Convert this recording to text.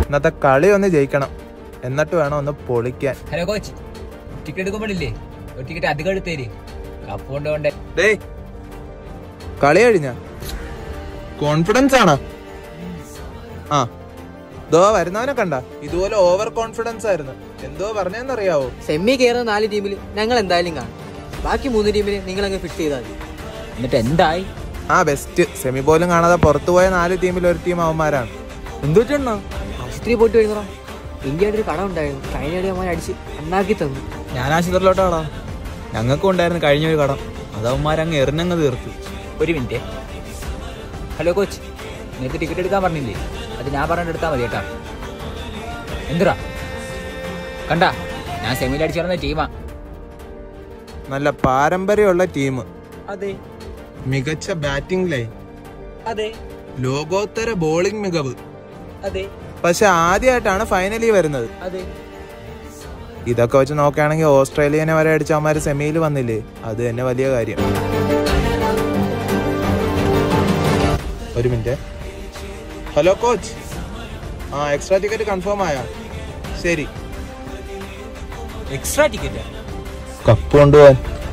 ഇന്നത്തെ കളി ഒന്ന് ജയിക്കണം എന്നിട്ട് വേണം ഒന്ന് പൊളിക്കാൻ ഹലോ കോച്ച് ടിക്കറ്റ് എടുക്കുമ്പോഴില്ലേ ഒരു ടിക്കറ്റ് അധികം എടുത്തേര് കപ്പ് കൊണ്ടുകൊണ്ട് ഡേയ് കളി കഴിഞ്ഞ കോൺഫിഡൻസ് ആണോ ആ ദോ വരുന്നവനെ കണ്ട ഇതുപോലെ ഓവർ കോൺഫിഡൻസ് ആയിരുന്നു എന്തോ പറഞ്ഞെന്നറിയാവോ സെമി കയറുന്ന നാല് ടീമിൽ ഞങ്ങൾ എന്തായാലും കാണും ബാക്കി മൂന്ന് ടീമിൽ നിങ്ങൾ അങ്ങ് ഫിക്സ് ചെയ്താൽ മതി എന്നിട്ട് എന്തായി ആ ബെസ്റ്റ് സെമി പോലും കാണാതെ പുറത്തു പോയ നാല് ടീമിൽ ഒരു ടീം അവന്മാരാണ് എന്തു വെച്ചാ ആശുപത്രി പോയിട്ട് വരുന്നോ ഇന്ത്യയുടെ ഒരു കട ഉണ്ടായിരുന്നു ചൈനയുടെ അമ്മ അടിച്ച് ഉണ്ടാക്കി തന്നു ഞാൻ ആശുപത്രിയിലോട്ടാടാ ഞങ്ങൾക്കും ഉണ്ടായിരുന്നു കഴിഞ്ഞ ഒരു കടം അതവന്മാരങ്ങ് എറിഞ്ഞങ്ങ് തീർത്തു ഒരു മിനിറ്റ് ഹലോ കോച്ച് നിങ്ങൾക്ക് ടിക്കറ്റ് എടുക്കാൻ പറഞ്ഞില്ലേ അത് ഞാൻ പറഞ്ഞിട്ട് എടുത്താൽ മതി കേട്ടാ എന്തിറാ കണ്ട ഞാൻ സെമിയിൽ അടിച്ചു കിടന്ന ടീമാ നല്ല പാരമ്പര്യമുള്ള ടീം അതെ മികച്ച ബാറ്റിംഗ് ലൈൻ അതെ ലോകോത്തര ബോളിംഗ് മികവ് അതെ പക്ഷെ ആദ്യമായിട്ടാണ് ഫൈനലിൽ വരുന്നത് അതെ ഇതൊക്കെ വെച്ച് നോക്കുകയാണെങ്കിൽ ഓസ്ട്രേലിയനെ വരെ അടിച്ച അവന്മാര് സെമിയിൽ വന്നില്ലേ അത് തന്നെ വലിയ കാര്യം ഒരു മിനിറ്റ് ഹലോ കോച്ച് ആ എക്സ്ട്രാ ടിക്കറ്റ് കൺഫേം ആയാ ശരി എക്സ്ട്രാ ടിക്കറ്റ് കപ്പ് കൊണ്ടുപോവാൻ